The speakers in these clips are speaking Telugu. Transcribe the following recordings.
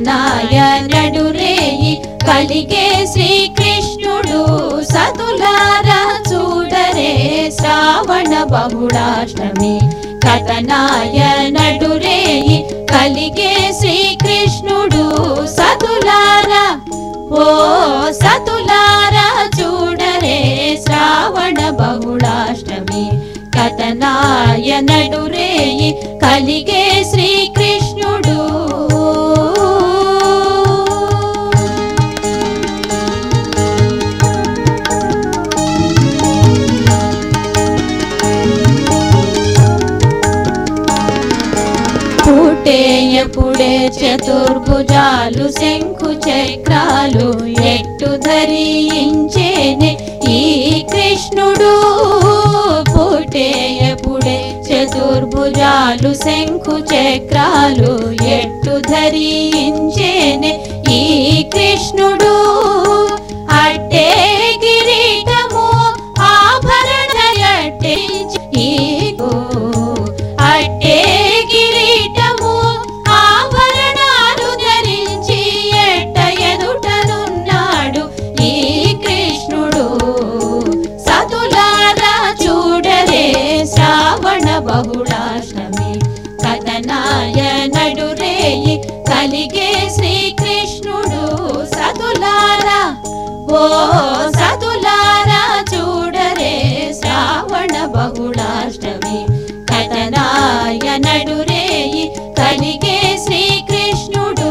కథనాయనడు రేయి కలిగే శ్రీకృష్ణుడు సతులారా చూడరే శ్రావణ బహుళాష్టమి కథనాయనడు రేయి కలిగే శ్రీకృష్ణుడు సతులారా ఓ సతులారా చూడరే శ్రావణ బహుళాష్టమి కథనాయనడు రేయి కలిగే శ్రీకృష్ణుడు పుటేయపుడే చతుర్భుజాలు శంకు చక్రాలు ఎట్టు ధరించేనే ఈ కృష్ణుడు పుటేయపుడే చతుర్భుజాలు శంకు చక్రాలు ఎట్టు ధరించేనే ఈ కృష్ణుడు అట్టే కిరీటము ఆభరణ అట్టించి ఈగో అట్టే కిరీటము ఆభరణాలు ధరించి ఎట్ట ఎదుటనున్నాడు ఈ కృష్ణుడు సతులారా చూడరే శ్రావణ బహుళాష్టమి కథనాయనడు రేయి కలిగే శ్రీకృష్ణుడు సతులారా ఓ సతులారా చూడరే శ్రావణ బహుళాష్టమి కథనాయనడు రేయి కలిగే శ్రీకృష్ణుడు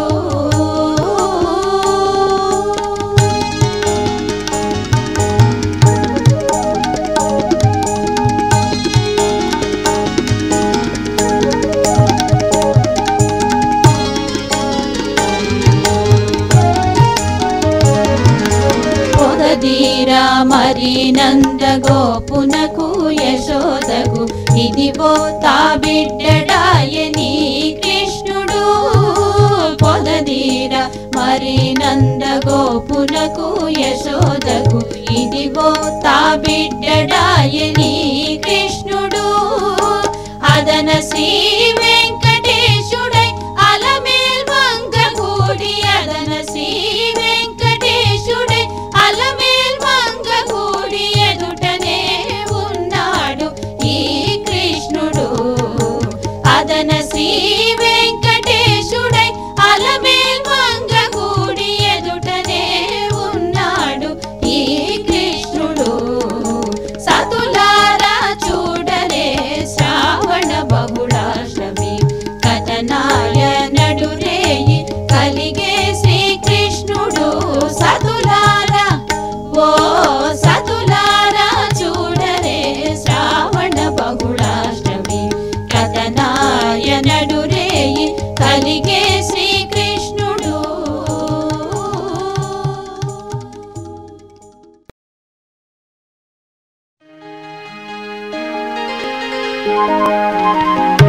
పొదదీరా మరి నంద గోపునకు యశోదకు ఇదిగో తా బిడ్డడాయని కృష్ణుడు పొదదీర మరి నంద గోపునకు యశోదకు ఇదిగో తా బిడ్డడాయని కృష్ణుడు అదన శ్రీ వెంకటేశుడై అలమేల్ మంగ కూడి అదన శ్రీ వెంకటేశుడై అలమేల్ మంగ కూడి ఎదుటనే ఉన్నాడు ఈ కృష్ణుడు అదన శ్రీ వెంకటేశుడై అలమేల్ మంగ కూడి ఎదుటనే ఉన్నాడు ఈ కృష్ణుడు సతులారా చూడరే శ్రావణ బహుళాష్టమి కథనాయనడు రేయి కలిగే శ్రీకృష్ణుడు సతులారా ఓ సతులారా చూడరే శ్రావణ బహుళాష్టమి కథనాయనడు రేయి కలిగే శ్రీకృష్ణుడు Thank